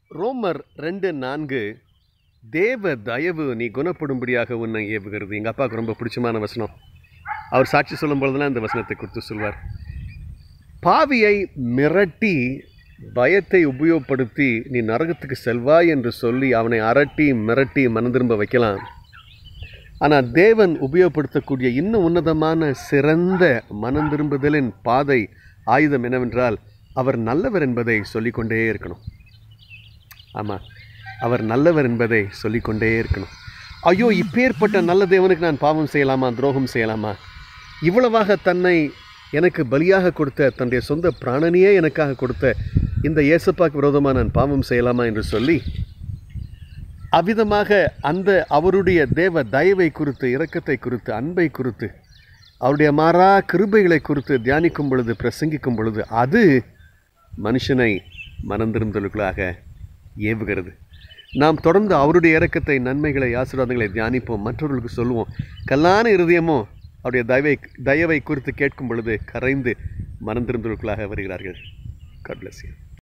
ரோமர் ரெண்டு நான்கு தேவ தயவு நீ குணப்படும்படியாக உன்னை ஏவுகிறது எங்கள் அப்பாவுக்கு ரொம்ப பிடிச்சமான வசனம் அவர் சாட்சி சொல்லும் பொழுதெல்லாம் இந்த வசனத்தை கொடுத்து சொல்வார் பாவியை மிரட்டி பயத்தை உபயோகப்படுத்தி நீ நரகத்துக்கு செல்வாய் என்று சொல்லி அவனை அரட்டி மிரட்டி மனம் திரும்ப வைக்கலாம் ஆனால் தேவன் உபயோகப்படுத்தக்கூடிய இன்னும் உன்னதமான சிறந்த மனம் திரும்புதலின் பாதை ஆயுதம் என்னவென்றால் அவர் நல்லவர் என்பதை சொல்லிக்கொண்டே இருக்கணும் ஆமாம் அவர் நல்லவர் என்பதை சொல்லிக்கொண்டே இருக்கணும் ஐயோ இப்பேற்பட்ட நல்ல தேவனுக்கு நான் பாவம் செய்யலாமா துரோகம் செய்யலாமா இவ்வளவாக தன்னை எனக்கு பலியாக கொடுத்த தன்னுடைய சொந்த பிராணனையே எனக்காக கொடுத்த இந்த இயேசப்பாக்கு விரோதமாக நான் பாவம் செய்யலாமா என்று சொல்லி அவ்விதமாக அந்த அவருடைய தேவ தயவை குறித்து இரக்கத்தை குறித்து அன்பை குறித்து அவருடைய மாறா கிருபைகளை குறித்து தியானிக்கும் பொழுது பிரசங்கிக்கும் பொழுது அது மனுஷனை மனந்திருந்தலுக்களாக ஏவுகிறது நாம் தொடர்ந்து அவருடைய இரக்கத்தை நன்மைகளை ஆசீர்வாதங்களை தியானிப்போம் மற்றவர்களுக்கு சொல்லுவோம் கல்லான இருதயமோ அவருடைய தயவை தயவை குறித்து கேட்கும் பொழுது கரைந்து மனந்திருந்தலுக்களாக வருகிறார்கள் God bless you.